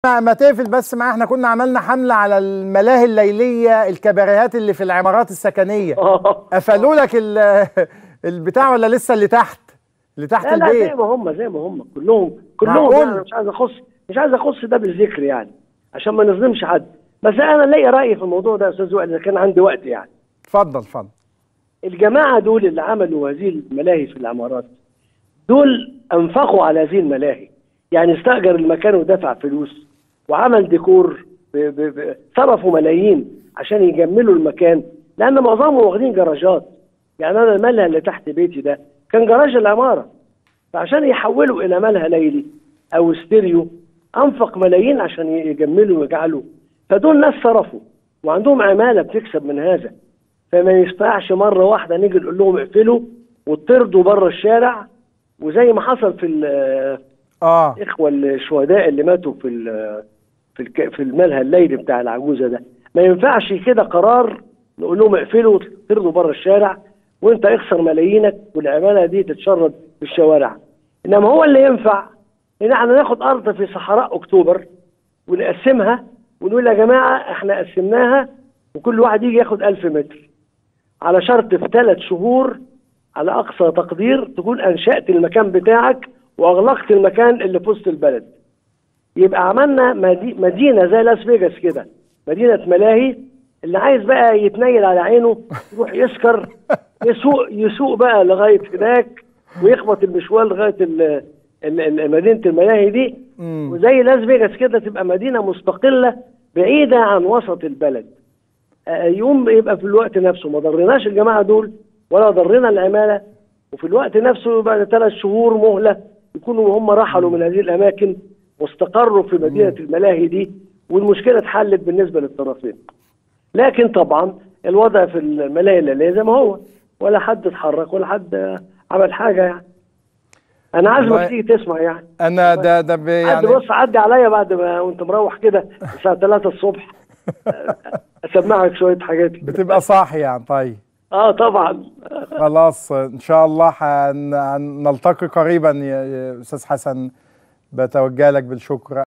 ما تقفل بس معاه احنا كنا عملنا حمله على الملاهي الليليه الكباريهات اللي في العمارات السكنيه قفلوا لك ال- البتاع ولا لسه اللي تحت اللي تحت لا لا البيت زي ما هم زي ما هم كلهم كلهم معقول؟ يعني أنا مش عايز اخص مش عايز اخص ده بالذكر يعني عشان ما نظلمش حد بس انا ليا راي في الموضوع ده يا استاذ وائل اذا كان عندي وقت يعني اتفضل اتفضل الجماعه دول اللي عملوا هذه الملاهي في العمارات دول انفقوا على هذه الملاهي يعني استاجر المكان ودفع فلوس وعمل ديكور ب- ب- ب- صرفوا ملايين عشان يجملوا المكان لان معظمهم واخدين جراجات يعني انا الملهى اللي تحت بيتي ده كان جراج العماره فعشان يحولوا الى ملهى ليلي او استيريو انفق ملايين عشان يجملوا ويجعلوا فدول ناس صرفوا وعندهم عماله بتكسب من هذا فما ينفعش مره واحده نيجي نقول لهم اقفلوا وطردوا بره الشارع وزي ما حصل في ال- اه الاخوه الشهداء اللي ماتوا في ال- في الك- في الملهى الليلي بتاع العجوزه ده ما ينفعش كده قرار نقول لهم اقفلوا وطردوا بره الشارع وانت اخسر ملايينك والعماله دي تتشرد في الشوارع انما هو اللي ينفع ان احنا ناخد ارض في صحراء اكتوبر ونقسمها ونقول يا جماعه احنا قسمناها وكل واحد يجي ياخد ألف متر على شرط في ثلاث شهور على اقصى تقدير تكون انشات المكان بتاعك واغلقت المكان اللي في وسط البلد يبقى عملنا مدي- مدينه زي لاس فيجاس كده مدينه ملاهي اللي عايز بقى يتنيل على عينه يروح يسكر يسوق يسوق بقى لغايه هناك ويخبط المشوار لغايه ال- ال- ال- مدينه الملاهي دي مم. وزي لاس فيجاس كده تبقى مدينه مستقله بعيده عن وسط البلد آه، يقوم يبقى في الوقت نفسه ما ضرناش الجماعه دول ولا ضرنا العماله وفي الوقت نفسه بعد ثلاث شهور مهله يكونوا هم رحلوا من هذه الاماكن واستقروا في مدينه الملاهي دي والمشكله اتحلت بالنسبه للطرفين. لكن طبعا الوضع في الملاهي الليليه زي ما هو ولا حد اتحرك ولا حد آه، عمل حاجه يعني. انا والله- عازمك تيجي تسمع يعني. انا ده ده ب- عدي يعني بص عدي عليا بعد ما وانت مروح كده الساعه 3 الصبح اسمعك شويه حاجات كده. بتبقى صاحي يعني طيب اه طبعا خلاص ان شاء الله هن- هنلتقي قريبا يا يا استاذ حسن بتوجه لك بالشكر